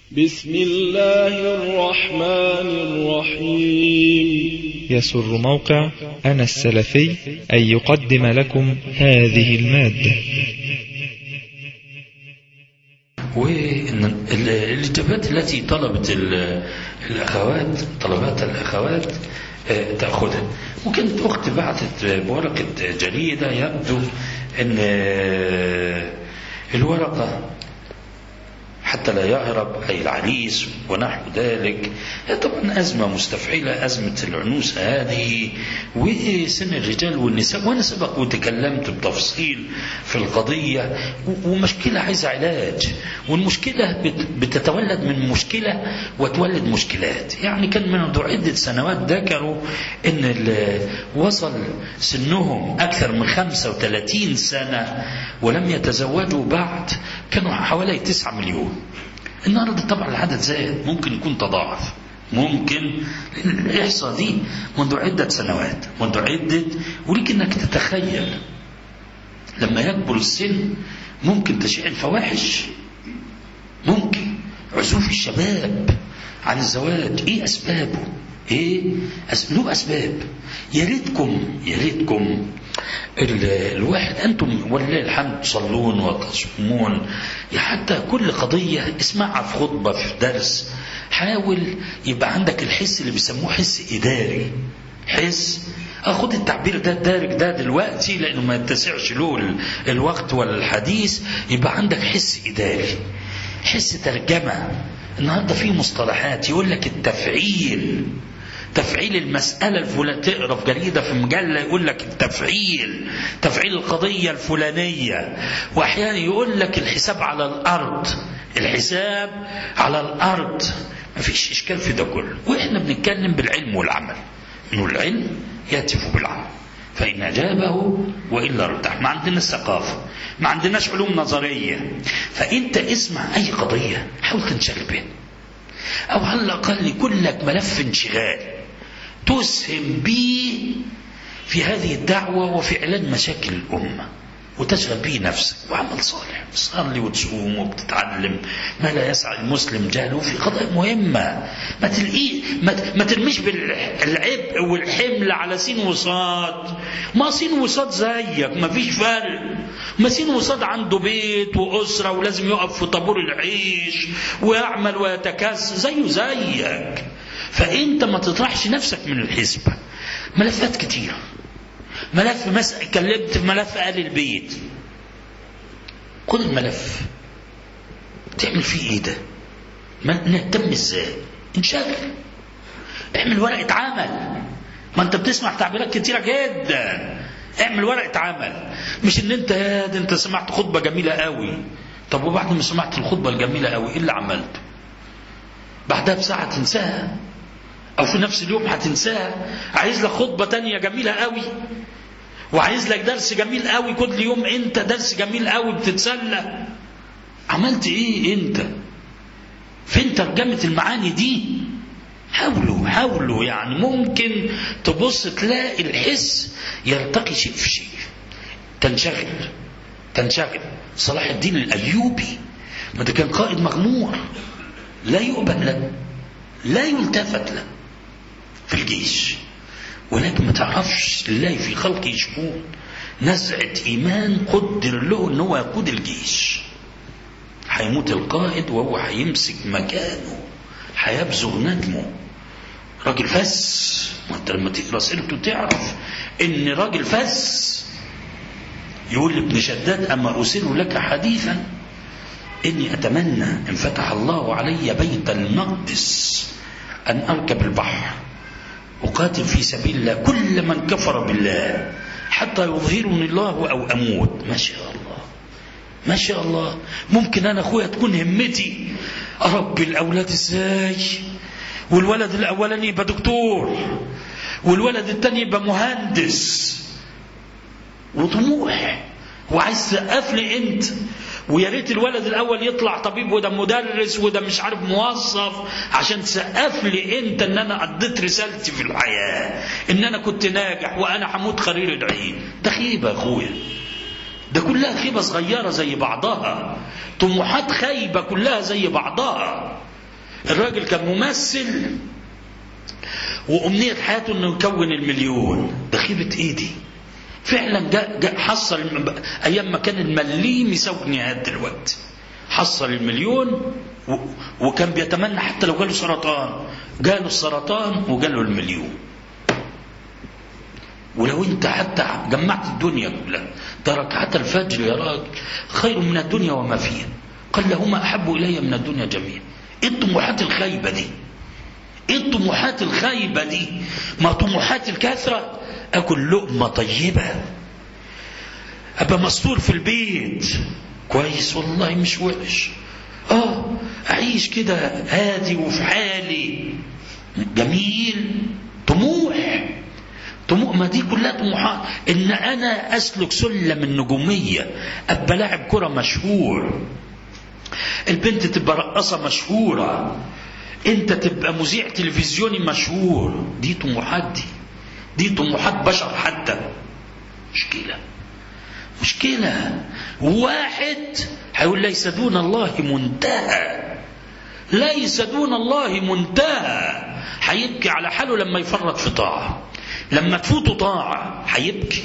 بسم الله الرحمن الرحيم يسر موقع أنا السلفي أن يقدم لكم هذه المادة والإجابات التي طلبت ال- الأخوات طلبات الأخوات آه، تأخذها وكانت أختي بعثت بورقة جريدة يبدو أن آه، الورقة حتى لا يهرب أي العريس ونحو ذلك طبعا أزمة مستفعلة أزمة العنوسة هذه وسن الرجال والنساء وأنا سبق وتكلمت بتفصيل في القضية و- ومشكلة عايزة علاج والمشكلة بت- بتتولد من مشكلة وتولد مشكلات يعني كان منذ عدة سنوات ذكروا أن ال- وصل سنهم أكثر من 35 سنة ولم يتزوجوا بعد كانوا حوالي 9 مليون النهارده طبعا العدد زاد ممكن يكون تضاعف ممكن لأن الإحصاء دي منذ عدة سنوات منذ عدة ولك أنك تتخيل لما يكبر السن ممكن تشيع الفواحش ممكن عزوف الشباب عن الزواج ايه اسبابه ايه أس... له اسباب يا ريتكم يا ريتكم ال... الواحد انتم ولله الحمد تصلون وتصومون يا حتى كل قضيه اسمعها في خطبه في درس حاول يبقى عندك الحس اللي بيسموه حس اداري حس اخد التعبير ده الدارج ده دلوقتي لانه ما يتسعش له ال- الوقت ولا الحديث يبقى عندك حس اداري حس ترجمه النهارده في مصطلحات يقول لك التفعيل تفعيل المسألة الفلانية تقرا في جريدة في مجلة يقول لك التفعيل تفعيل القضية الفلانية وأحيانا يقول لك الحساب على الأرض الحساب على الأرض مفيش إشكال في ده كله وإحنا بنتكلم بالعلم والعمل إنه العلم يهتف بالعمل فإن أجابه وإلا ارتاح ما عندناش ثقافة ما عندناش علوم نظرية فأنت اسمع أي قضية حاول تنشغل بها أو على الأقل يكون لك ملف انشغال تسهم به في هذه الدعوة وفي علاج مشاكل الأمة وتشغل به نفسك وعمل صالح تصلي وتصوم وبتتعلم ما لا يسعى المسلم جهله في قضايا مهمة ما تلقيه ما, ت- ما ترميش بالعبء والحمل على سين وصاد ما سين وصاد زيك ما فيش فرق ما سين وصاد عنده بيت وأسرة ولازم يقف في طابور العيش ويعمل ويتكسر زيه زيك فأنت ما تطرحش نفسك من الحسبة ملفات كتيرة ملف مس... كلمت في ملف آل البيت خد الملف تعمل فيه ايه ده ما نهتم ازاي انشغل اعمل ورقة عمل ما انت بتسمع تعبيرات كتيرة جدا اعمل ورقة عمل مش ان انت يا ده انت سمعت خطبة جميلة قوي طب وبعد ما سمعت الخطبة الجميلة قوي ايه اللي عملته بعدها بساعة تنساها او في نفس اليوم هتنساها عايز لك خطبة تانية جميلة قوي وعايز لك درس جميل قوي كل يوم انت درس جميل قوي بتتسلى عملت ايه انت فين ترجمة المعاني دي حاولوا حاولوا يعني ممكن تبص تلاقي الحس يرتقي شيء في شيء تنشغل تنشغل صلاح الدين الايوبي ما ده كان قائد مغمور لا يؤبه له لا يلتفت له في الجيش ولكن ما تعرفش لله في خلقه شؤون نزعة إيمان قدر له أن هو يقود الجيش هيموت القائد وهو هيمسك مكانه هيبزغ ندمه راجل فس ما انت لما تقرا سيرته تعرف ان راجل فس يقول لابن شداد اما اسر لك حديثا اني اتمنى ان فتح الله علي بيت المقدس ان اركب البحر أقاتل في سبيل الله كل من كفر بالله حتى يظهرني الله أو أموت ما شاء الله ما شاء الله ممكن أنا أخويا تكون همتي أربي الأولاد إزاي والولد الأولاني يبقى دكتور والولد الثاني يبقى مهندس وطموح وعايز تسقف لي انت ويا ريت الولد الاول يطلع طبيب وده مدرس وده مش عارف موظف عشان تسقف لي انت ان انا قضيت رسالتي في الحياه ان انا كنت ناجح وانا هموت خرير العين ده خيبه يا اخويا ده كلها خيبه صغيره زي بعضها طموحات خايبه كلها زي بعضها الراجل كان ممثل وأمنية حياته أنه يكون المليون ده خيبة إيدي فعلا جاء, جاء حصل أيام ما كان المليم يساوي جنيهات دلوقتي حصل المليون وكان بيتمنى حتى لو جاله سرطان جاله السرطان وجاله المليون ولو انت حتى جمعت الدنيا كلها ده ركعات الفجر يا راجل خير من الدنيا وما فيها قال لهما احب الي من الدنيا جميعا ايه الطموحات الخايبه دي ايه الطموحات الخايبه دي ما طموحات الكثره اكل لقمه طيبه ابقى مستور في البيت كويس والله مش وحش اه اعيش كده هادي وفي حالي جميل طموح طموح ما دي كلها طموحات ان انا اسلك سلم النجوميه ابقى لاعب كره مشهور البنت تبقى رقاصه مشهوره انت تبقى مذيع تلفزيوني مشهور دي طموحات دي دي طموحات بشر حتى مشكله مشكله واحد هيقول ليس دون الله منتهى ليس دون الله منتهى هيبكي على حاله لما يفرط في طاعه لما تفوته طاعة هيبكي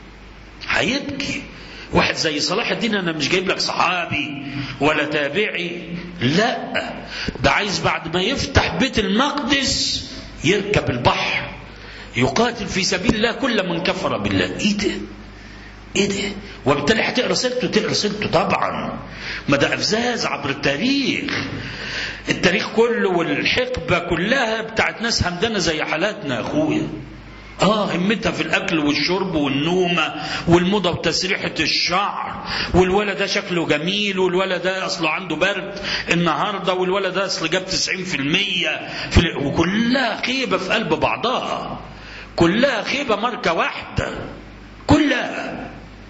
هيبكي واحد زي صلاح الدين انا مش جايب لك صحابي ولا تابعي لا ده عايز بعد ما يفتح بيت المقدس يركب البحر يقاتل في سبيل الله كل من كفر بالله ايه ده ايه ده وبالتالي هتقرا سيرته تقرا سيرته طبعا ما ده افزاز عبر التاريخ التاريخ كله والحقبه كلها بتاعت ناس همدانه زي حالاتنا يا اخويا اه همتها في الاكل والشرب والنومه والموضه وتسريحه الشعر والولد ده شكله جميل والولد ده اصله عنده برد النهارده والولد ده اصله جاب 90% في ال... وكلها خيبه في قلب بعضها كلها خيبه ماركه واحده كلها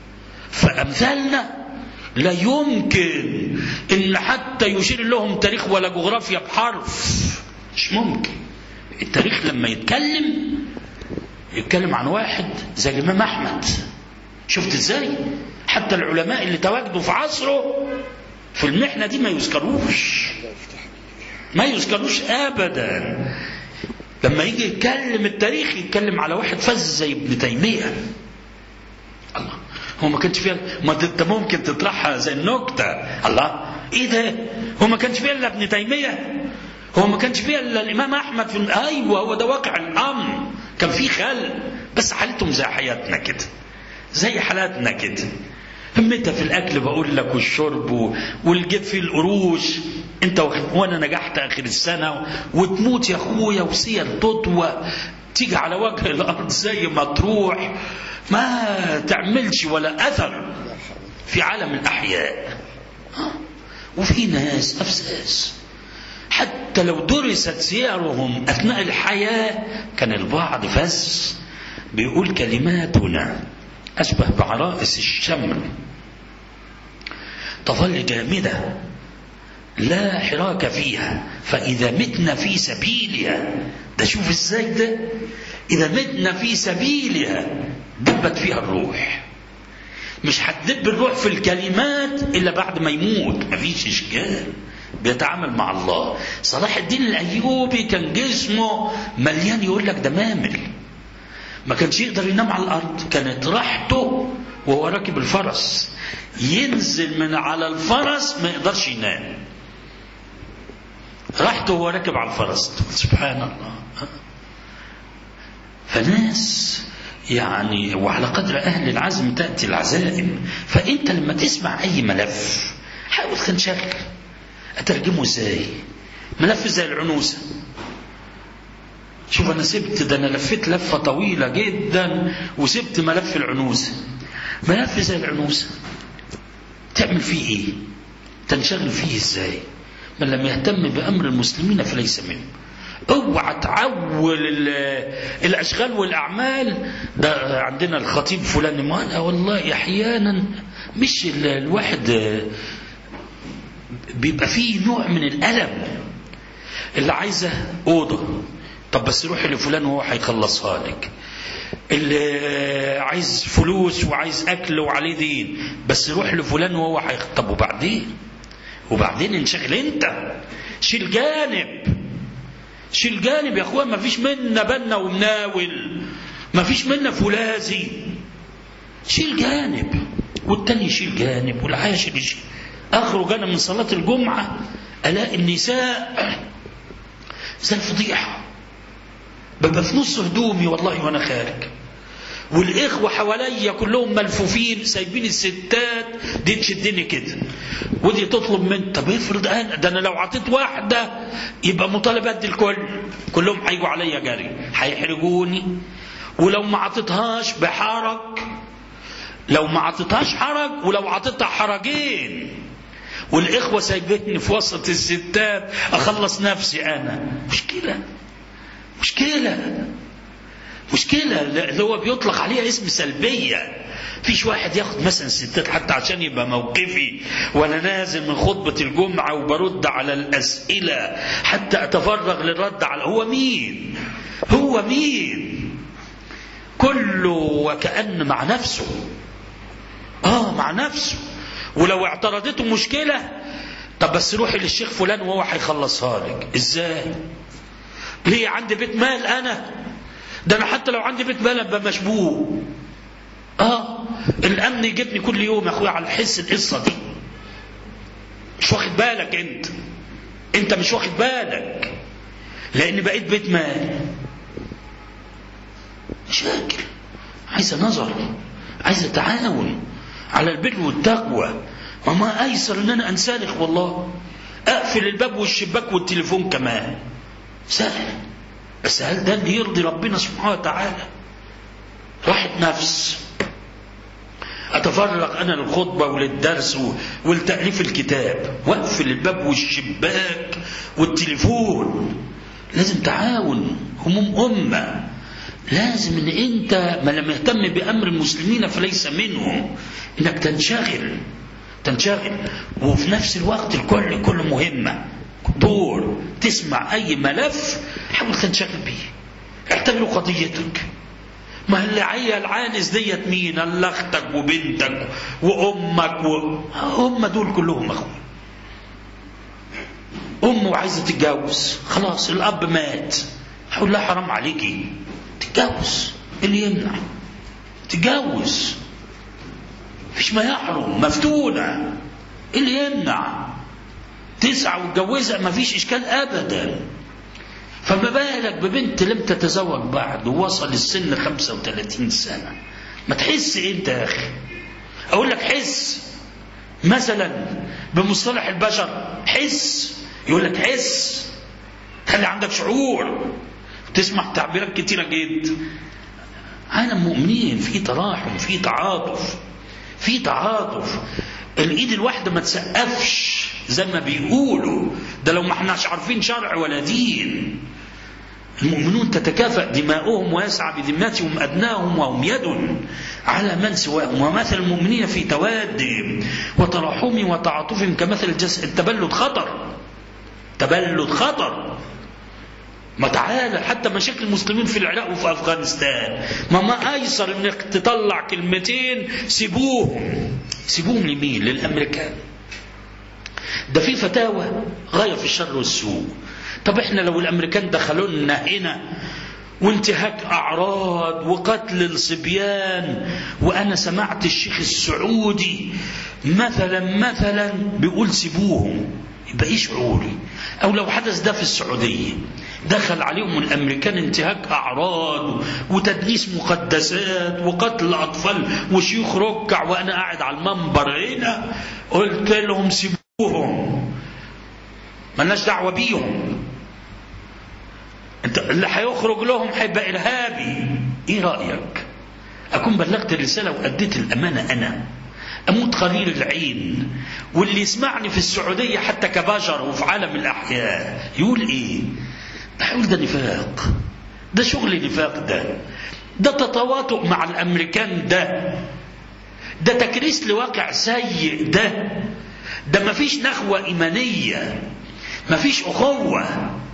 فامثالنا لا يمكن ان حتى يشير لهم تاريخ ولا جغرافيا بحرف مش ممكن التاريخ لما يتكلم يتكلم عن واحد زي الإمام أحمد شفت إزاي حتى العلماء اللي تواجدوا في عصره في المحنة دي ما يذكروش ما يذكروش أبدا لما يجي يتكلم التاريخ يتكلم على واحد فز زي ابن تيمية الله هو ما كانش فيها ما انت ممكن تطرحها زي النكتة الله ايه ده هو ما كانش فيها الا ابن تيمية هو ما كانش فيها الا الامام احمد في ايوه هو ده واقع الامر كان في خلق بس حالتهم زي حياتنا كده زي حالاتنا كده همتها في الاكل بقول لك والشرب والجيب في القروش انت وانا نجحت اخر السنه وتموت يا اخويا وسير تطوى تيجي على وجه الارض زي ما تروح ما تعملش ولا اثر في عالم الاحياء وفي ناس افساس حتى لو درست سيرهم أثناء الحياة كان البعض فز بيقول كلماتنا أشبه بعرائس الشمر تظل جامدة لا حراك فيها فإذا متنا في سبيلها ده شوف ازاي ده إذا متنا في سبيلها دبت فيها الروح مش هتدب الروح في الكلمات إلا بعد ما يموت مفيش إشكال بيتعامل مع الله صلاح الدين الايوبي كان جسمه مليان يقول لك ده مامل ما كانش يقدر ينام على الارض كانت راحته وهو راكب الفرس ينزل من على الفرس ما يقدرش ينام راحته وهو راكب على الفرس سبحان الله فناس يعني وعلى قدر اهل العزم تاتي العزائم فانت لما تسمع اي ملف حاول تنشغل اترجمه ازاي ملف زي العنوسه شوف انا سبت ده انا لفيت لفه طويله جدا وسبت ملف العنوسه ملف زي العنوسه تعمل فيه ايه تنشغل فيه ازاي من لم يهتم بامر المسلمين فليس منهم اوعى تعول الاشغال والاعمال ده عندنا الخطيب فلان ما والله احيانا مش الواحد بيبقى فيه نوع من الألم اللي عايزة أوضة طب بس روحي لفلان وهو هيخلصها لك اللي عايز فلوس وعايز أكل وعليه دين بس روح لفلان وهو هيخ طب وبعدين وبعدين انشغل انت شيل جانب شيل جانب يا اخوان ما فيش منا بنا ومناول ما فيش منا فولاذي شيل جانب والتاني يشيل جانب والعاشر يشيل اخرج انا من صلاه الجمعه الاقي النساء زي الفضيحه ببقى في نص هدومي والله وانا خارج والاخوه حواليا كلهم ملفوفين سايبين الستات دي تشدني كده ودي تطلب من طب افرض انا ده انا لو عطيت واحده يبقى مطالب ادي الكل كلهم هيجوا عليا جري هيحرجوني ولو ما عطيتهاش بحرج لو ما عطيتهاش حرج ولو عطيتها حرجين والاخوه سايبيني في وسط الستات اخلص نفسي انا مشكله مشكله مشكلة اللي هو بيطلق عليها اسم سلبية فيش واحد ياخد مثلا الستات حتى عشان يبقى موقفي وانا نازل من خطبة الجمعة وبرد على الأسئلة حتى أتفرغ للرد على هو مين هو مين كله وكأن مع نفسه اه مع نفسه ولو اعترضته مشكلة طب بس روحي للشيخ فلان وهو هيخلصها لك ازاي ليه عندي بيت مال انا ده انا حتى لو عندي بيت مال ابقى مشبوه اه الامن يجيبني كل يوم يا اخويا على الحس القصه دي مش واخد بالك انت انت مش واخد بالك لان بقيت بيت مال مشاكل عايزه نظر عايزه تعاون على البر والتقوى وما ايسر ان انا انسلخ والله اقفل الباب والشباك والتليفون كمان سهل بس هل ده اللي يرضي ربنا سبحانه وتعالى راحة نفس أتفرغ أنا للخطبة وللدرس ولتأليف الكتاب وأقفل الباب والشباك والتليفون لازم تعاون هموم أمة لازم ان انت ما لم يهتم بامر المسلمين فليس منهم انك تنشغل تنشغل وفي نفس الوقت الكل كل مهمه دور تسمع اي ملف حاول تنشغل بيه اعتبره قضيتك ما اللي عيا العانس ديت مين الا اختك وبنتك وامك و... هم دول كلهم اخوي ام وعايزه تتجوز خلاص الاب مات هقول لها حرام عليكي تتجوز اللي يمنع تتجوز مفيش ما يحرم مفتونه اللي يمنع تسعى وتجوزها مفيش اشكال ابدا فما بالك ببنت لم تتزوج بعد ووصل السن 35 سنة ما تحس انت يا اخي اقول لك حس مثلا بمصطلح البشر حس يقول لك حس خلي عندك شعور تسمع تعبيرات كتيرة جدا عالم مؤمنين في تراحم في تعاطف في تعاطف الايد الواحدة ما تسقفش زي ما بيقولوا ده لو ما احناش عارفين شرع ولا دين المؤمنون تتكافأ دماؤهم ويسعى بذمتهم أدناهم وهم يد على من سواهم ومثل المؤمنين في توادهم وتراحمهم وتعاطفهم كمثل الجسد التبلد خطر تبلد خطر ما تعالى حتى مشاكل المسلمين في العراق وفي افغانستان ما ما ايسر انك تطلع كلمتين سيبوهم سيبوهم لمين للامريكان ده في فتاوى غايه في الشر والسوء طب احنا لو الامريكان دخلوا لنا هنا وانتهاك اعراض وقتل الصبيان وانا سمعت الشيخ السعودي مثلا مثلا بيقول سيبوهم يبقى ايه شعوري او لو حدث ده في السعوديه دخل عليهم الامريكان انتهاك اعراض وتدنيس مقدسات وقتل اطفال وشيوخ ركع وانا قاعد على المنبر هنا قلت لهم سيبوهم ملناش دعوه بيهم انت اللي هيخرج لهم هيبقى ارهابي ايه رايك اكون بلغت الرساله واديت الامانه انا اموت قليل العين واللي يسمعني في السعوديه حتى كبشر وفي عالم الاحياء يقول ايه ده هيقول ده نفاق ده شغل نفاق ده ده تتواطؤ مع الامريكان ده ده تكريس لواقع سيء ده ده مفيش نخوه ايمانيه مفيش اخوه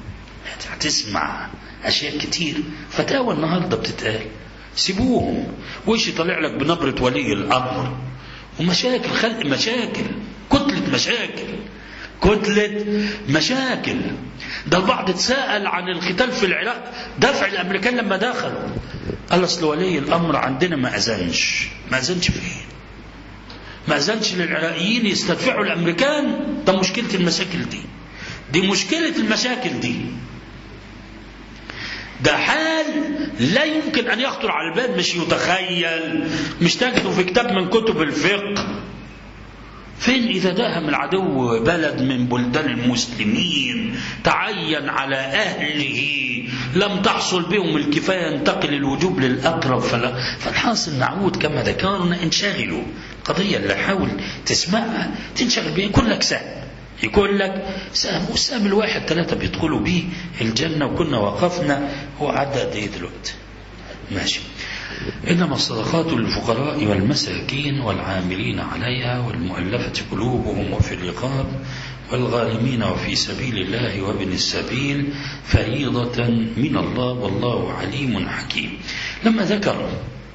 هتسمع اشياء كتير فتاوى النهارده بتتقال سيبوهم وش طالع لك بنبره ولي الامر ومشاكل خلق مشاكل كتله مشاكل كتلة مشاكل ده البعض تساءل عن القتال في العراق دفع الأمريكان لما دخلوا قال أصل ولي الأمر عندنا ما أذنش ما أذنش فين ما أذنش للعراقيين يستدفعوا الأمريكان ده مشكلة المشاكل دي دي مشكلة المشاكل دي ده حال لا يمكن أن يخطر على البال مش يتخيل مش تجده في كتاب من كتب الفقه فين إذا داهم العدو بلد من بلدان المسلمين تعين على أهله لم تحصل بهم الكفاية ينتقل الوجوب للأقرب فلا فالحاصل نعود كما ذكرنا انشغلوا القضية اللي حاول تسمعها تنشغل بها يكون لك سهم يقول لك سهم والسهم الواحد ثلاثة بيدخلوا بيه الجنة وكنا وقفنا هو عدى قد ايه دلوقتي ماشي إنما الصدقات للفقراء والمساكين والعاملين عليها والمؤلفة قلوبهم وفي الرقاب والغارمين وفي سبيل الله وابن السبيل فريضة من الله والله عليم حكيم لما ذكر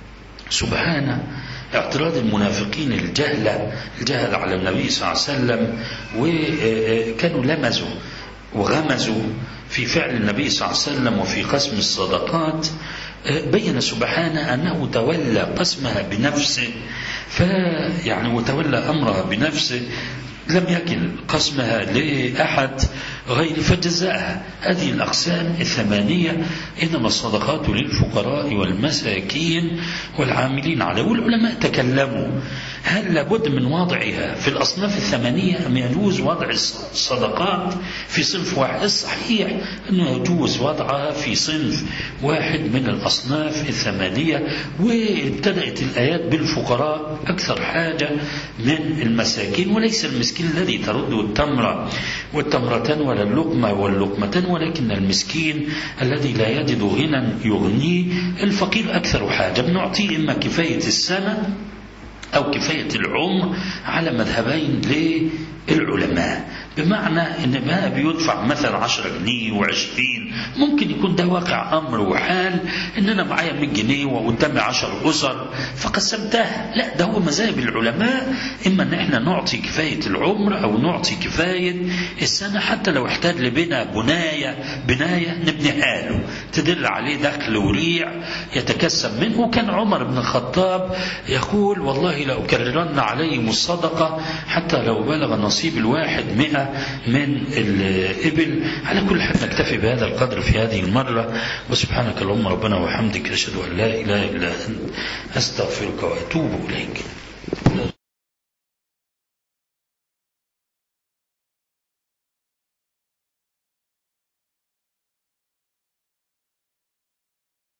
سبحانه اعتراض المنافقين الجهلة الجهل على النبي صلى الله عليه وسلم وكانوا لمزوا وغمزوا في فعل النبي صلى الله عليه وسلم وفي قسم الصدقات بين سبحانه أنه تولى قسمها بنفسه فيعني وتولى أمرها بنفسه لم يكن قسمها لأحد غير فجزاءها هذه الأقسام الثمانية إنما الصدقات للفقراء والمساكين والعاملين عليه والعلماء تكلموا هل لابد من وضعها في الأصناف الثمانية أم يجوز وضع الصدقات في صنف واحد الصحيح أنه يجوز وضعها في صنف واحد من الأصناف الثمانية وابتدأت الآيات بالفقراء أكثر حاجة من المساكين وليس المسكين الذي ترده التمرة والتمرتان ولا اللقمة واللقمتان ولكن المسكين الذي لا يجد غنى يغنيه الفقير أكثر حاجة بنعطيه إما كفاية السنة أو كفاية العمر على مذهبين للعلماء بمعنى ان ما بيدفع مثلا 10 جنيه و20 ممكن يكون ده واقع امر وحال ان انا معايا 100 جنيه وقدامي 10 اسر فقسمتها لا ده هو مذاهب العلماء اما ان احنا نعطي كفايه العمر او نعطي كفايه السنه حتى لو احتاج لبنا بنايه بنايه نبنيها له تدل عليه دخل وريع يتكسب منه وكان عمر بن الخطاب يقول والله لاكررن عليهم الصدقه حتى لو بلغ نصيب الواحد مئة من الإبل على كل حال نكتفي بهذا القدر في هذه المرة وسبحانك اللهم ربنا وحمدك أشهد أن لا إله إلا أنت أستغفرك وأتوب إليك